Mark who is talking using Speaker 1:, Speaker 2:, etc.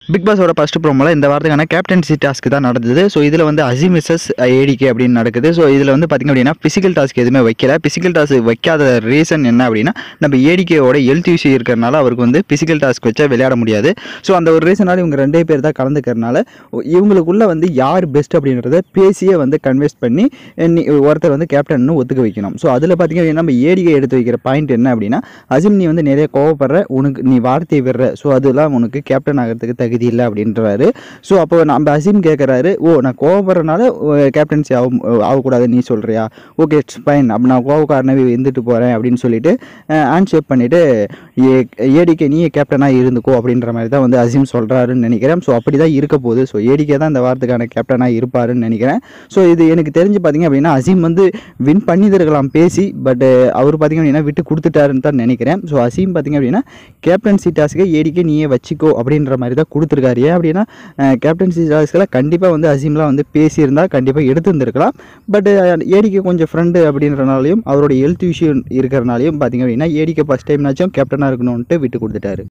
Speaker 1: big பாஸோட first ப்ரோமோல இந்த வாரத்துக்கான captaincy task தான் நடந்தது ஸோ இதில் வந்து அசிம் மிஸ்ஸஸ் ஏடிகே அப்படின்னு நடக்குது ஸோ இதில் வந்து பார்த்திங்க அப்படின்னா ஃபிசிக்கல் டாஸ்க் எதுவுமே வைக்கல ஃபிசிக்கல் டாஸ்க் வைக்காத ரீசன் என்ன அப்படின்னா நம்ம ஏடிகேவோட ஹெல்த் இஷ்யூ இருக்கிறனால அவருக்கு வந்து ஃபிசிக்கல் டாஸ்க் வச்சா விளையாட முடியாது ஸோ அந்த ஒரு ரீசனால இவங்க ரெண்டே பேர் தான் கலந்துக்கிறனால இவங்களுக்குள்ள வந்து யார் பெஸ்ட் அப்படின்றத பேசியே வந்து கன்வெஸ்ட் பண்ணி நீ ஒருத்தர் வந்து கேப்டன்னு ஒத்துக்க வைக்கணும் ஸோ அதில் பார்த்திங்க அப்படின்னா நம்ம ஏடிகே எடுத்து வைக்கிற பாயிண்ட் என்ன அப்படின்னா அசிம் நீ வந்து நிறைய கோவப்படுற உனக்கு நீ வார்த்தையை விடுற ஸோ அதெல்லாம் உனக்கு கேப்டன் ஆகிறதுக்கு தகுதி இல்லை அப்படின்றாரு ஸோ அப்போ நம்ம அசீம் கேட்குறாரு ஓ நான் கோவப்படுறனால கேப்டன்சி ஆக ஆகக்கூடாது நீ சொல்கிறியா ஓகே இட்ஸ் ஃபைன் அப்போ நான் கோவக்காரனவே இருந்துட்டு போகிறேன் அப்படின்னு சொல்லிட்டு ஹேண்ட் ஷேப் பண்ணிவிட்டு ஏடிகே நீ கேப்டனாக இருந்துக்கோ அப்படின்ற மாதிரி தான் வந்து அசீம் சொல்கிறாருன்னு நினைக்கிறேன் ஸோ அப்படி தான் இருக்க போகுது ஸோ ஏடிகே தான் இந்த வாரத்துக்கான கேப்டனாக இருப்பாருன்னு நினைக்கிறேன் ஸோ இது எனக்கு தெரிஞ்சு பார்த்தீங்க அப்படின்னா அசீம் வந்து வின் பண்ணியிருக்கலாம் பேசி பட் அவர் பார்த்தீங்க அப்படின்னா விட்டு கொடுத்துட்டாருன்னு தான் நினைக்கிறேன் ஸோ அசீம் பார்த்தீங்க அப்படின்னா கேப்டன்சி டாஸ்க்கை ஏடிக்கே நீயே வச்சுக்கோ அப்படின்ற மாதிரி தான் கொடுத்துருக்காரு ஏன் அப்படின்னா கேப்டன்சி டாஸ்க்கில் கண்டிப்பாக வந்து அசீம்லாம் வந்து பேசியிருந்தால் கண்டிப்பாக எடுத்துருந்துருக்கலாம் பட் ஏடிக்கே கொஞ்சம் ஃப்ரெண்டு அப்படின்றனாலையும் அவரோட ஹெல்த் இஷ்யூ இருக்கிறனாலையும் பார்த்தீங்க அப்படின்னா ஏடிக்கே ஃபஸ்ட் டைம்னாச்சும் கேப்டனாக இருக்கணும்ன்ட்டு விட்டு கொடுத்துட்டாரு